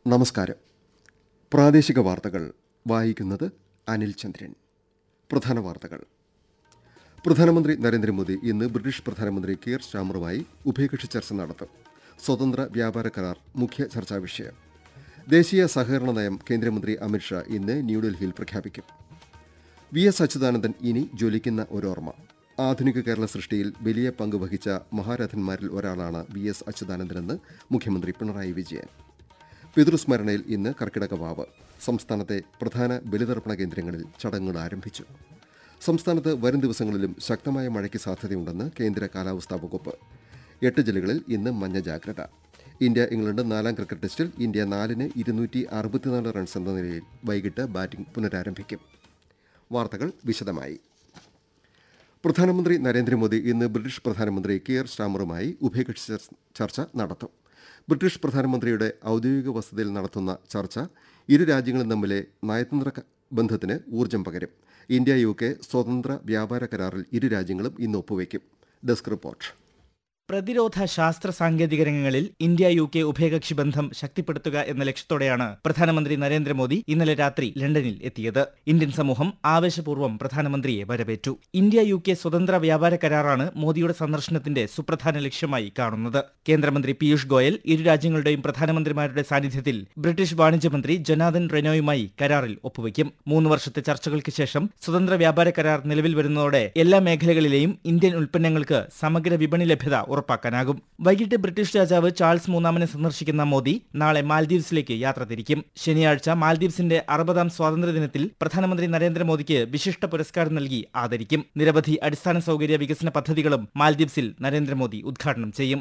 നമസ്കാരം പ്രാദേശിക വാർത്തകൾ വായിക്കുന്നത് അനിൽ ചന്ദ്രൻ പ്രധാന വാർത്തകൾ പ്രധാനമന്ത്രി നരേന്ദ്രമോദി ഇന്ന് ബ്രിട്ടീഷ് പ്രധാനമന്ത്രി കിയർ സ്റ്റാമറുമായി ഉഭയകക്ഷി ചർച്ച നടത്തും സ്വതന്ത്ര വ്യാപാര കരാർ മുഖ്യ ചർച്ചാ വിഷയം ദേശീയ സഹകരണ നയം കേന്ദ്രമന്ത്രി അമിത്ഷാ ഇന്ന് ന്യൂഡൽഹിയിൽ പ്രഖ്യാപിക്കും വി എസ് അച്യുതാനന്ദൻ ഇനി ജ്വലിക്കുന്ന ഒരോർമ്മ ആധുനിക കേരള സൃഷ്ടിയിൽ വലിയ പങ്ക് വഹിച്ച മഹാരഥന്മാരിൽ ഒരാളാണ് വി എസ് അച്യുതാനന്ദനെന്ന് മുഖ്യമന്ത്രി പിണറായി വിജയൻ പിതൃസ്മരണയിൽ ഇന്ന് കർക്കിടക വാവ് സംസ്ഥാനത്തെ പ്രധാന ബലിതർപ്പണ കേന്ദ്രങ്ങളിൽ ചടങ്ങുകൾ ആരംഭിച്ചു സംസ്ഥാനത്ത് വരും ദിവസങ്ങളിലും ശക്തമായ മഴയ്ക്ക് സാധ്യതയുണ്ടെന്ന് കേന്ദ്ര കാലാവസ്ഥാ വകുപ്പ് എട്ട് ജില്ലകളിൽ ഇന്ന് മഞ്ഞ ജാഗ്രത ഇന്ത്യ ഇംഗ്ലണ്ട് നാലാം ക്രിക്കറ്റ് ടെസ്റ്റിൽ ഇന്ത്യ നാലിന് ഇരുന്നൂറ്റി അറുപത്തിനാല് റൺസ് എന്ന നിലയിൽ വൈകിട്ട് ബാറ്റിംഗ് പുനരാരംഭിക്കും വാർത്തകൾ വിശദമായി പ്രധാനമന്ത്രി നരേന്ദ്രമോദി ഇന്ന് ബ്രിട്ടീഷ് പ്രധാനമന്ത്രി കിയർ സ്റ്റാമറുമായി ഉഭയകക്ഷി ചർച്ച- ചർച്ച നടത്തും ബ്രിട്ടീഷ് പ്രധാനമന്ത്രിയുടെ ഔദ്യോഗിക വസതിയിൽ നടത്തുന്ന ചർച്ച ഇരു രാജ്യങ്ങളും തമ്മിലെ നയതന്ത്ര ക- ബന്ധത്തിന് ഊർജ്ജം പകരും ഇന്ത്യ യു കെ സ്വതന്ത്ര വ്യാപാര കരാറിൽ ഇരു രാജ്യങ്ങളും ഇന്ന് ഒപ്പുവയ്ക്കും ഡെസ്ക് റിപ്പോർട്ട് പ്രതിരോധ ശാസ്ത്ര സാങ്കേതിക രംഗങ്ങളിൽ ഇന്ത്യ യു കെ ഉഭയകക്ഷി ബന്ധം ശക്തിപ്പെടുത്തുക എന്ന ലക്ഷ്യത്തോടെയാണ് പ്രധാനമന്ത്രി നരേന്ദ്രമോദി ഇന്നലെ രാത്രി ലണ്ടനിൽ എത്തിയത് ഇന്ത്യൻ സമൂഹം ആവേശപൂർവ്വം പ്രധാനമന്ത്രിയെ വരവേറ്റു ഇന്ത്യ യു കെ സ്വതന്ത്ര വ്യാപാര കരാറാണ് മോദിയുടെ സന്ദർശനത്തിന്റെ സുപ്രധാന ലക്ഷ്യമായി കാണുന്നത് കേന്ദ്രമന്ത്രി പീയൂഷ് ഗോയൽ ഇരു രാജ്യങ്ങളുടെയും പ്രധാനമന്ത്രിമാരുടെ സാന്നിധ്യത്തിൽ ബ്രിട്ടീഷ് വാണിജ്യമന്ത്രി ജനാദൻ റെനോയുമായി കരാറിൽ ഒപ്പുവയ്ക്കും മൂന്ന് വർഷത്തെ ചർച്ചകൾക്ക് ശേഷം സ്വതന്ത്ര വ്യാപാര കരാർ നിലവിൽ വരുന്നതോടെ എല്ലാ മേഖലകളിലെയും ഇന്ത്യൻ ഉൽപ്പന്നങ്ങൾക്ക് സമഗ്ര വിപണി ലഭ്യത ഉറപ്പാക്കാനാകും വൈകിട്ട് ബ്രിട്ടീഷ് രാജാവ് ചാൾസ് മൂന്നാമനെ സന്ദർശിക്കുന്ന മോദി നാളെ മാൽദീവ്സിലേക്ക് യാത്ര തിരിക്കും ശനിയാഴ്ച മാൽദീവ്സിന്റെ അറുപതാം സ്വാതന്ത്ര്യദിനത്തിൽ പ്രധാനമന്ത്രി നരേന്ദ്രമോദിക്ക് വിശിഷ്ട പുരസ്കാരം നൽകി ആദരിക്കും നിരവധി അടിസ്ഥാന സൗകര്യ വികസന പദ്ധതികളും മാൽദീവ്സിൽ നരേന്ദ്രമോദി ഉദ്ഘാടനം ചെയ്യും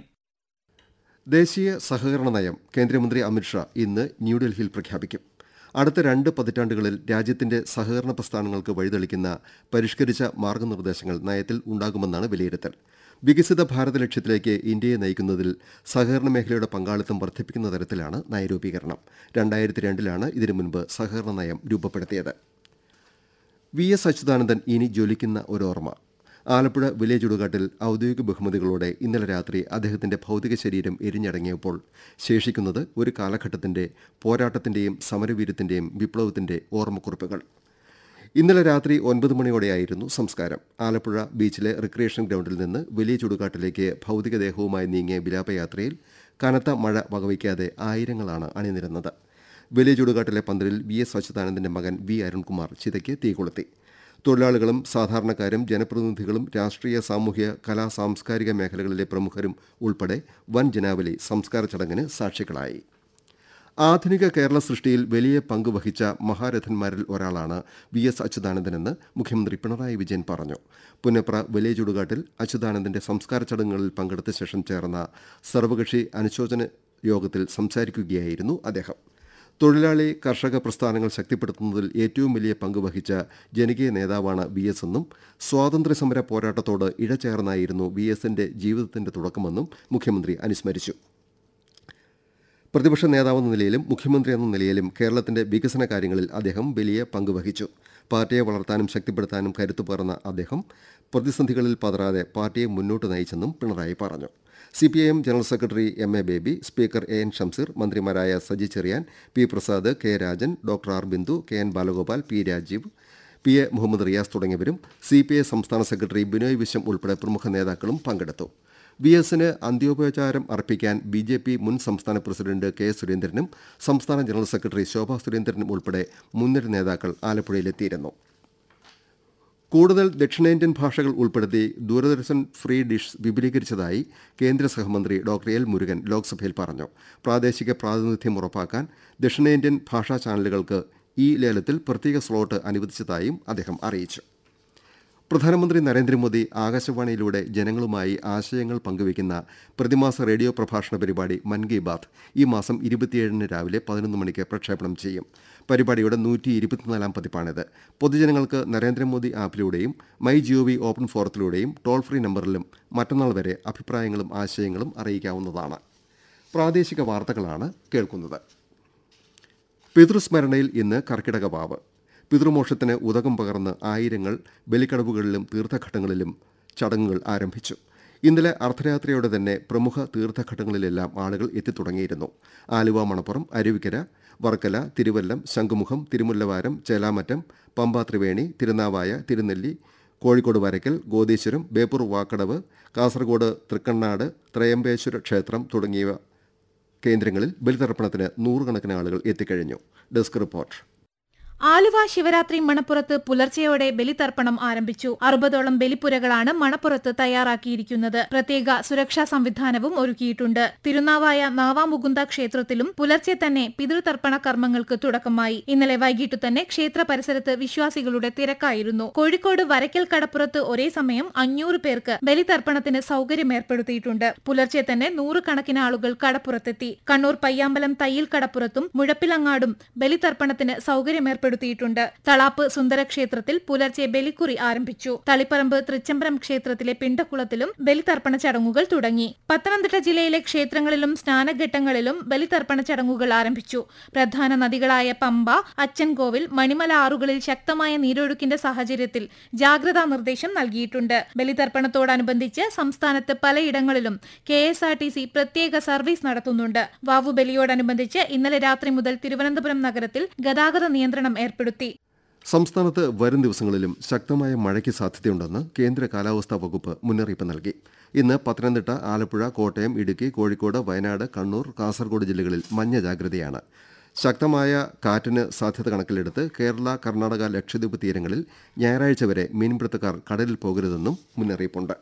ദേശീയ സഹകരണ നയം കേന്ദ്രമന്ത്രി അമിത്ഷാ ഇന്ന് ന്യൂഡൽഹിയിൽ പ്രഖ്യാപിക്കും അടുത്ത രണ്ട് പതിറ്റാണ്ടുകളിൽ രാജ്യത്തിന്റെ സഹകരണ പ്രസ്ഥാനങ്ങൾക്ക് വഴിതെളിക്കുന്ന പരിഷ്കരിച്ച മാർഗനിർദ്ദേശങ്ങൾ നയത്തിൽ ഉണ്ടാകുമെന്നാണ് വിലയിരുത്തൽ വികസിത ഭാരത ലക്ഷ്യത്തിലേക്ക് ഇന്ത്യയെ നയിക്കുന്നതിൽ സഹകരണ മേഖലയുടെ പങ്കാളിത്തം വർദ്ധിപ്പിക്കുന്ന തരത്തിലാണ് നയരൂപീകരണം രണ്ടായിരത്തി രണ്ടിലാണ് ഇതിനു മുൻപ് സഹകരണ നയം രൂപപ്പെടുത്തിയത് വി എസ് അച്യുതാനന്ദൻ ഇനി ജ്വലിക്കുന്ന ഒരോർമ്മ ആലപ്പുഴ വില്ലേജ് ചുടുകാട്ടിൽ ഔദ്യോഗിക ബഹുമതികളോടെ ഇന്നലെ രാത്രി അദ്ദേഹത്തിന്റെ ഭൗതിക ശരീരം എരിഞ്ഞടങ്ങിയപ്പോൾ ശേഷിക്കുന്നത് ഒരു കാലഘട്ടത്തിന്റെ പോരാട്ടത്തിന്റെയും സമരവീര്യത്തിന്റെയും വിപ്ലവത്തിന്റെ ഓർമ്മക്കുറിപ്പുകൾ ഇന്നലെ രാത്രി ഒൻപത് മണിയോടെയായിരുന്നു സംസ്കാരം ആലപ്പുഴ ബീച്ചിലെ റിക്രിയേഷൻ ഗ്രൗണ്ടിൽ നിന്ന് വലിയ ചുടുകാട്ടിലേക്ക് ഭൗതികദേഹവുമായി നീങ്ങിയ വിലാപയാത്രയിൽ കനത്ത മഴ വകവയ്ക്കാതെ ആയിരങ്ങളാണ് അണിനിരന്നത് വലിയ ചുടുകാട്ടിലെ പന്തലിൽ വി എസ് അച്യുതാനന്ദന്റെ മകൻ വി അരുൺകുമാർ ചിതയ്ക്ക് തീ കൊളുത്തി തൊഴിലാളികളും സാധാരണക്കാരും ജനപ്രതിനിധികളും രാഷ്ട്രീയ സാമൂഹ്യ കലാ സാംസ്കാരിക മേഖലകളിലെ പ്രമുഖരും ഉൾപ്പെടെ വൻ ജനാവലി സംസ്കാര ചടങ്ങിന് സാക്ഷികളായി ആധുനിക കേരള സൃഷ്ടിയിൽ വലിയ പങ്ക് വഹിച്ച മഹാരഥന്മാരിൽ ഒരാളാണ് വി എസ് അച്യുതാനന്ദനെന്ന് മുഖ്യമന്ത്രി പിണറായി വിജയൻ പറഞ്ഞു പുന്നപ്ര വലിയ ചുടുകാട്ടിൽ അച്യുതാനന്ദന്റെ സംസ്കാര ചടങ്ങുകളിൽ പങ്കെടുത്ത ശേഷം ചേർന്ന സർവകക്ഷി അനുശോചന യോഗത്തിൽ സംസാരിക്കുകയായിരുന്നു അദ്ദേഹം തൊഴിലാളി കർഷക പ്രസ്ഥാനങ്ങൾ ശക്തിപ്പെടുത്തുന്നതിൽ ഏറ്റവും വലിയ പങ്ക് വഹിച്ച ജനകീയ നേതാവാണ് വി എസ് എന്നും സ്വാതന്ത്ര്യസമര പോരാട്ടത്തോട് ഇഴചേർന്നായിരുന്നു വി എസിന്റെ ജീവിതത്തിന്റെ തുടക്കമെന്നും മുഖ്യമന്ത്രി അനുസ്മരിച്ചു പ്രതിപക്ഷ നേതാവെന്ന നിലയിലും മുഖ്യമന്ത്രി എന്ന നിലയിലും കേരളത്തിന്റെ വികസന കാര്യങ്ങളിൽ അദ്ദേഹം വലിയ പങ്ക് വഹിച്ചു പാർട്ടിയെ വളർത്താനും ശക്തിപ്പെടുത്താനും കരുത്തു പകർന്ന അദ്ദേഹം പ്രതിസന്ധികളിൽ പതറാതെ പാർട്ടിയെ മുന്നോട്ട് നയിച്ചെന്നും പിണറായി പറഞ്ഞു C P I M general secretary M A Baby speaker A N Shamseer മന്ത്രിമാരായ Saji Cherian P Prasad K Rajan doctor R Bindu K N Balagopal P Rajeev P A Muhammad Riyas തുടങ്ങിയവരും സി പി ഐ സംസ്ഥാന സെക്രട്ടറി ബിനോയ് വിശ്വം ഉൾപ്പെടെ പ്രമുഖ നേതാക്കളും പങ്കെടുത്തു വി എസിന് അന്ത്യോപചാരം അർപ്പിക്കാൻ ബി ജെ പി മുൻ സംസ്ഥാന പ്രസിഡന്റ് കെ സുരേന്ദ്രനും സംസ്ഥാന ജനറൽ സെക്രട്ടറി ശോഭാ സുരേന്ദ്രനും ഉൾപ്പെടെ മുൻനിര നേതാക്കൾ ആലപ്പുഴയിലെത്തിയിരുന്നു കൂടുതൽ ദക്ഷിണേന്ത്യൻ ഭാഷകൾ ഉൾപ്പെടുത്തി ദൂരദർശൻ ഫ്രീ ഡിഷ് വിപുലീകരിച്ചതായി കേന്ദ്ര സഹമന്ത്രി ഡോക്ടർ എൽ മുരുകൻ ലോക്സഭയിൽ പറഞ്ഞു പ്രാദേശിക പ്രാതിനിധ്യം ഉറപ്പാക്കാൻ ദക്ഷിണേന്ത്യൻ ഭാഷാ ചാനലുകൾക്ക് ഈ ലേലത്തിൽ പ്രത്യേക സ്ലോട്ട് അനുവദിച്ചതായും അദ്ദേഹം അറിയിച്ചു പ്രധാനമന്ത്രി നരേന്ദ്രമോദി ആകാശവാണിയിലൂടെ ജനങ്ങളുമായി ആശയങ്ങൾ പങ്കുവയ്ക്കുന്ന പ്രതിമാസ റേഡിയോ പ്രഭാഷണ പരിപാടി മൻ കി ബാത്ത് ഈ മാസം ഇരുപത്തിയേഴിന് രാവിലെ പതിനൊന്ന് മണിക്ക് പ്രക്ഷേപണം ചെയ്യും പരിപാടിയുടെ നൂറ്റി ഇരുപത്തിനാലാം പതിപ്പാണിത് പൊതുജനങ്ങൾക്ക് നരേന്ദ്രമോദി ആപ്പിലൂടെയും മൈ ജിഒവി ഓപ്പൺ ഫോറത്തിലൂടെയും ടോൾ ഫ്രീ നമ്പറിലും മറ്റന്നാൾ വരെ അഭിപ്രായങ്ങളും ആശയങ്ങളും അറിയിക്കാവുന്നതാണ് പ്രാദേശിക വാർത്തകളാണ് കേൾക്കുന്നത് പിതൃസ്മരണയിൽ ഇന്ന് കർക്കിടക വാവ് പിതൃമോക്ഷത്തിന് ഉദകം പകർന്ന് ആയിരങ്ങൾ ബലിക്കടവുകളിലും തീർത്ഥഘട്ടങ്ങളിലും ചടങ്ങുകൾ ആരംഭിച്ചു ഇന്നലെ അർദ്ധരാത്രിയോടെ തന്നെ പ്രമുഖ തീർത്ഥഘട്ടങ്ങളിലെല്ലാം ആളുകൾ എത്തിത്തുടങ്ങിയിരുന്നു ആലുവ മണപ്പുറം അരുവിക്കര വർക്കല തിരുവല്ലം ശംഖുമുഖം തിരുമുല്ലവാരം ചേലാമറ്റം പമ്പ ത്രിവേണി തിരുനാവായ തിരുനെല്ലി കോഴിക്കോട് വരയ്ക്കൽ ഗോദീശ്വരം ബേപ്പൂർ വാക്കടവ് കാസർഗോഡ് തൃക്കണ്ണാട് ത്രയംബേശ്വര ക്ഷേത്രം തുടങ്ങിയ കേന്ദ്രങ്ങളിൽ ബലിതർപ്പണത്തിന് നൂറുകണക്കിന് ആളുകൾ എത്തിക്കഴിഞ്ഞു ഡെസ്ക് റിപ്പോർട്ട് ആലുവ ശിവരാത്രി മണപ്പുറത്ത് പുലർച്ചെയോടെ ബലിതർപ്പണം ആരംഭിച്ചു അറുപതോളം ബലിപ്പുരകളാണ് മണപ്പുറത്ത് തയ്യാറാക്കിയിരിക്കുന്നത് പ്രത്യേക സുരക്ഷാ സംവിധാനവും ഒരുക്കിയിട്ടുണ്ട് തിരുനാവായ നാവാമുകുന്ദ ക്ഷേത്രത്തിലും പുലർച്ചെ തന്നെ പിതൃതർപ്പണ കർമ്മങ്ങൾക്ക് തുടക്കമായി ഇന്നലെ വൈകിട്ടു തന്നെ ക്ഷേത്ര പരിസരത്ത് വിശ്വാസികളുടെ തിരക്കായിരുന്നു കോഴിക്കോട് വരയ്ക്കൽ കടപ്പുറത്ത് ഒരേ സമയം അഞ്ഞൂറ് പേർക്ക് ബലിതർപ്പണത്തിന് സൗകര്യം ഏർപ്പെടുത്തിയിട്ടുണ്ട് പുലർച്ചെ തന്നെ നൂറുകണക്കിന് ആളുകൾ കടപ്പുറത്തെത്തി കണ്ണൂർ പയ്യാമ്പലം തയ്യിൽ കടപ്പുറത്തും മുഴപ്പിലങ്ങാടും ബലിതർപ്പണത്തിന് സൗകര്യം ഏർപ്പെടുത്തിയിട്ടുണ്ട് തളാപ്പ് സുന്ദര ക്ഷേത്രത്തിൽ പുലർച്ചെ ബലിക്കുറി ആരംഭിച്ചു തളിപ്പറമ്പ് തൃച്ചംബരം ക്ഷേത്രത്തിലെ പിണ്ടക്കുളത്തിലും ബലിതർപ്പണ ചടങ്ങുകൾ തുടങ്ങി പത്തനംതിട്ട ജില്ലയിലെ ക്ഷേത്രങ്ങളിലും സ്നാനഘട്ടങ്ങളിലും ബലിതർപ്പണ ചടങ്ങുകൾ ആരംഭിച്ചു പ്രധാന നദികളായ പമ്പ അച്ചൻകോവിൽ മണിമല ആറുകളിൽ ശക്തമായ നീരൊഴുക്കിന്റെ സാഹചര്യത്തിൽ ജാഗ്രതാ നിർദ്ദേശം നൽകിയിട്ടുണ്ട് ബലിതർപ്പണത്തോടനുബന്ധിച്ച് സംസ്ഥാനത്ത് പലയിടങ്ങളിലും K S R T C പ്രത്യേക സർവീസ് നടത്തുന്നുണ്ട് വാവുബലിയോടനുബന്ധിച്ച് ഇന്നലെ രാത്രി മുതൽ തിരുവനന്തപുരം നഗരത്തിൽ ഗതാഗത നിയന്ത്രണം ഏർപ്പെടുത്തി സംസ്ഥാനത്ത് വരും ദിവസങ്ങളിലും ശക്തമായ മഴയ്ക്ക് സാധ്യതയുണ്ടെന്ന് കേന്ദ്ര കാലാവസ്ഥാ വകുപ്പ് മുന്നറിയിപ്പ് നൽകി ഇന്ന് പത്തനംതിട്ട ആലപ്പുഴ കോട്ടയം ഇടുക്കി കോഴിക്കോട് വയനാട് കണ്ണൂർ കാസർഗോഡ് ജില്ലകളിൽ മഞ്ഞ ജാഗ്രതയാണ് ശക്തമായ കാറ്റിന് സാധ്യത കണക്കിലെടുത്ത് കേരള കർണാടക ലക്ഷദ്വീപ് തീരങ്ങളിൽ ഞായറാഴ്ച വരെ മീൻപിടുത്തക്കാർ കടലിൽ പോകരുതെന്നും മുന്നറിയിപ്പുണ്ട്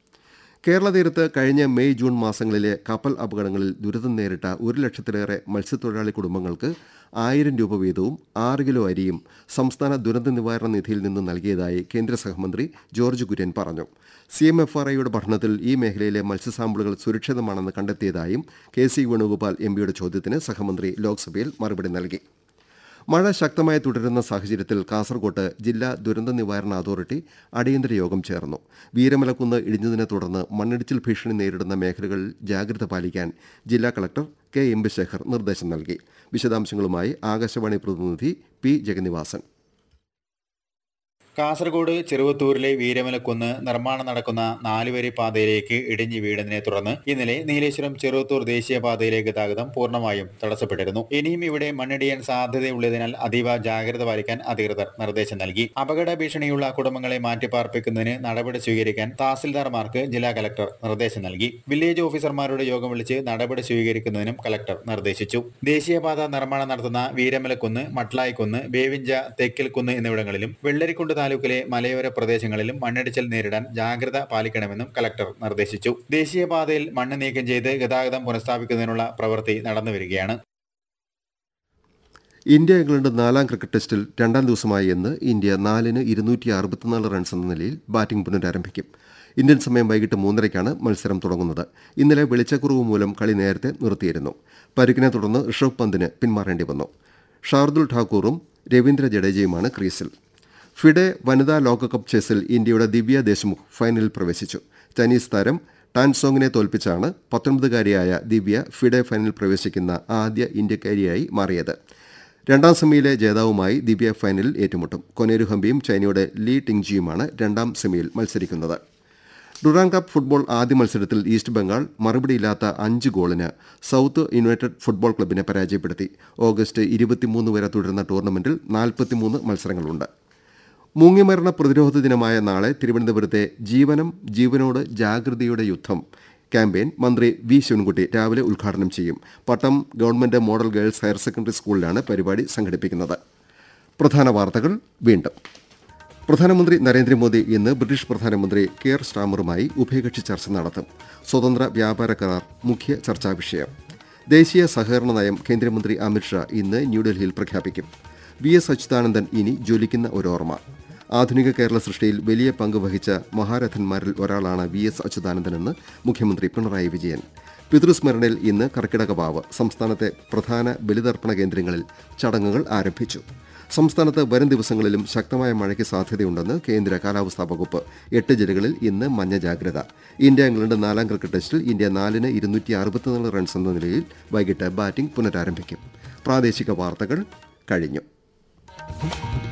കേരള തീരത്ത് കഴിഞ്ഞ മെയ് ജൂൺ മാസങ്ങളിലെ കപ്പൽ അപകടങ്ങളിൽ ദുരിതം നേരിട്ട ഒരു ലക്ഷത്തിലേറെ മത്സ്യത്തൊഴിലാളി കുടുംബങ്ങൾക്ക് ആയിരം രൂപ വീതവും ആറ് കിലോ അരിയും സംസ്ഥാന ദുരന്ത നിവാരണ നിധിയിൽ നിന്ന് നൽകിയതായി കേന്ദ്ര സഹമന്ത്രി ജോർജ് കുര്യൻ പറഞ്ഞു സി എം എഫ് ആർ ഐയുടെ പഠനത്തിൽ ഈ മേഖലയിലെ മത്സ്യസാമ്പിളുകൾ സുരക്ഷിതമാണെന്ന് കണ്ടെത്തിയതായും കെ സി വേണുഗോപാൽ എം പിയുടെ ചോദ്യത്തിന് സഹമന്ത്രി ലോക്സഭയിൽ മറുപടി നൽകി മഴ ശക്തമായി തുടരുന്ന സാഹചര്യത്തിൽ കാസർകോട്ട് ജില്ലാ ദുരന്ത നിവാരണ അതോറിറ്റി അടിയന്തര യോഗം ചേർന്നു വീരമലക്കുന്ന് ഇടിഞ്ഞതിനെ തുടർന്ന് മണ്ണിടിച്ചിൽ ഭീഷണി നേരിടുന്ന മേഖലകളിൽ ജാഗ്രത പാലിക്കാൻ ജില്ലാ കളക്ടർ കെ എം ശേഖർ നിർദ്ദേശം നൽകി വിശദാംശങ്ങളുമായി ആകാശവാണി പ്രതിനിധി പി ജഗന്നിവാസൻ കാസർഗോഡ് ചെറുവത്തൂരിലെ വീരമലക്കുന്ന് നിർമ്മാണം നടക്കുന്ന നാലുവരി പാതയിലേക്ക് ഇടിഞ്ഞു വീണതിനെ തുടർന്ന് ഇന്നലെ നീലേശ്വരം ചെറുവത്തൂർ ദേശീയപാതയിലെ ഗതാഗതം പൂർണ്ണമായും തടസ്സപ്പെട്ടിരുന്നു ഇനിയും ഇവിടെ മണ്ണിടിയാൻ സാധ്യതയുള്ളതിനാൽ അതീവ ജാഗ്രത പാലിക്കാൻ അധികൃതർ നിർദ്ദേശം നൽകി അപകട ഭീഷണിയുള്ള കുടുംബങ്ങളെ മാറ്റിപ്പാർപ്പിക്കുന്നതിന് നടപടി സ്വീകരിക്കാൻ തഹസിൽദാർമാർക്ക് ജില്ലാ കലക്ടർ നിർദ്ദേശം നൽകി വില്ലേജ് ഓഫീസർമാരുടെ യോഗം വിളിച്ച് നടപടി സ്വീകരിക്കുന്നതിനും കലക്ടർ നിർദ്ദേശിച്ചു ദേശീയപാത നിർമ്മാണം നടത്തുന്ന വീരമലക്കുന്ന് മട്ലായിക്കുന്ന് ബേവിഞ്ച തെക്കിൽക്കുന്ന് എന്നിവിടങ്ങളിലും വെള്ളരിക്കുണ്ട് താലൂക്കിലെ മലയോര പ്രദേശങ്ങളിലും മണ്ണിടിച്ചിൽ നേരിടാൻ ജാഗ്രത പാലിക്കണമെന്നും കലക്ടർ നിർദ്ദേശിച്ചു ദേശീയപാതയിൽ മണ്ണ് നീക്കം ചെയ്ത് ഗതാഗതം പുനഃസ്ഥാപിക്കുന്നതിനുള്ള പ്രവൃത്തി നടന്നുവരികയാണ് ഇന്ത്യ ഇംഗ്ലണ്ട് നാലാം ക്രിക്കറ്റ് ടെസ്റ്റിൽ രണ്ടാം ദിവസമായി ഇന്ന് ഇന്ത്യ നാലിന് ഇരുന്നൂറ്റി അറുപത്തിനാല് റൺസ് എന്ന നിലയിൽ ബാറ്റിംഗ് പുനരാരംഭിക്കും ഇന്ത്യൻ സമയം വൈകിട്ട് മൂന്നരയ്ക്കാണ് മത്സരം തുടങ്ങുന്നത് ഇന്നലെ വെളിച്ചക്കുറവ് മൂലം കളി നേരത്തെ നിർത്തിയിരുന്നു പരിക്കിനെ തുടർന്ന് ഋഷഭ് പന്തിന് പിന്മാറേണ്ടി വന്നു ഷാർദുൽ ഠാക്കൂറും രവീന്ദ്ര ജഡേജയുമാണ് ക്രീസിൽ ഫിഡെ വനിതാ ലോകകപ്പ് ചെസ്സിൽ ഇന്ത്യയുടെ ദിവ്യ ദേശ്മുഖ് ഫൈനലിൽ പ്രവേശിച്ചു ചൈനീസ് താരം ടാൻസോങ്ങിനെ തോൽപ്പിച്ചാണ് പത്തൊൻപതുകാരിയായ ദിവ്യ ഫിഡെ ഫൈനലിൽ പ്രവേശിക്കുന്ന ആദ്യ ഇന്ത്യക്കാരിയായി മാറിയത് രണ്ടാം സെമിയിലെ ജേതാവുമായി ദിവ്യ ഫൈനലിൽ ഏറ്റുമുട്ടും കൊനേരു ഹംപിയും ചൈനയുടെ ലീ ടിങ്ജിയുമാണ് രണ്ടാം സെമിയിൽ മത്സരിക്കുന്നത് ഡുറാൻ കപ്പ് ഫുട്ബോൾ ആദ്യ മത്സരത്തിൽ ഈസ്റ്റ് ബംഗാൾ മറുപടിയില്ലാത്ത അഞ്ച് ഗോളിന് സൌത്ത് യുണൈറ്റഡ് ഫുട്ബോൾ ക്ലബിനെ പരാജയപ്പെടുത്തി ഓഗസ്റ്റ് ഇരുപത്തിമൂന്ന് വരെ തുടരുന്ന ടൂർണമെന്റിൽ നാൽപ്പത്തിമൂന്ന് മത്സരങ്ങളുണ്ട് മുങ്ങിമരണ പ്രതിരോധ ദിനമായ നാളെ തിരുവനന്തപുരത്തെ ജീവനം ജീവനോട് ജാഗ്രതയുടെ യുദ്ധം ക്യാമ്പയിൻ മന്ത്രി വി ശിവൻകുട്ടി രാവിലെ ഉദ്ഘാടനം ചെയ്യും Pattom government model girls higher secondary സ്കൂളിലാണ് പരിപാടി സംഘടിപ്പിക്കുന്നത് പ്രധാന വാർത്തകൾ വീണ്ടും പ്രധാനമന്ത്രി നരേന്ദ്രമോദി ഇന്ന് ബ്രിട്ടീഷ് പ്രധാനമന്ത്രി കെയർ സ്റ്റാമറുമായി ഉഭയകക്ഷി ചർച്ച നടത്തും സ്വതന്ത്ര വ്യാപാര കരാർ മുഖ്യ ചർച്ചാ വിഷയം ദേശീയ സഹകരണ നയം കേന്ദ്രമന്ത്രി അമിത്ഷാ ഇന്ന് ന്യൂഡൽഹിയിൽ പ്രഖ്യാപിക്കും വി എസ് അച്യുതാനന്ദൻ ഇനി ജ്വലിക്കുന്ന ഒരോർമ്മ ആധുനിക കേരള സൃഷ്ടിയിൽ വലിയ പങ്ക് വഹിച്ച മഹാരഥന്മാരിൽ ഒരാളാണ് വി എസ് അച്യുതാനന്ദനെന്ന് മുഖ്യമന്ത്രി പിണറായി വിജയൻ പിതൃസ്മരണയിൽ ഇന്ന് കർക്കിടക വാവ് സംസ്ഥാനത്തെ പ്രധാന ബലിതർപ്പണ കേന്ദ്രങ്ങളിൽ ചടങ്ങുകൾ ആരംഭിച്ചു സംസ്ഥാനത്ത് വരും ദിവസങ്ങളിലും ശക്തമായ മഴയ്ക്ക് സാധ്യതയുണ്ടെന്ന് കേന്ദ്ര കാലാവസ്ഥാ വകുപ്പ് എട്ട് ജില്ലകളിൽ ഇന്ന് മഞ്ഞ ജാഗ്രത ഇന്ത്യ ഇംഗ്ലണ്ട് നാലാം ക്രിക്കറ്റ് ടെസ്റ്റിൽ ഇന്ത്യ നാലിന് ഇരുന്നൂറ്റി അറുപത്തിനാല് റൺസ് എന്ന നിലയിൽ വൈകിട്ട് ബാറ്റിംഗ് പുനരാരംഭിക്കും പ്രാദേശിക വാർത്തകൾ കഴിഞ്ഞു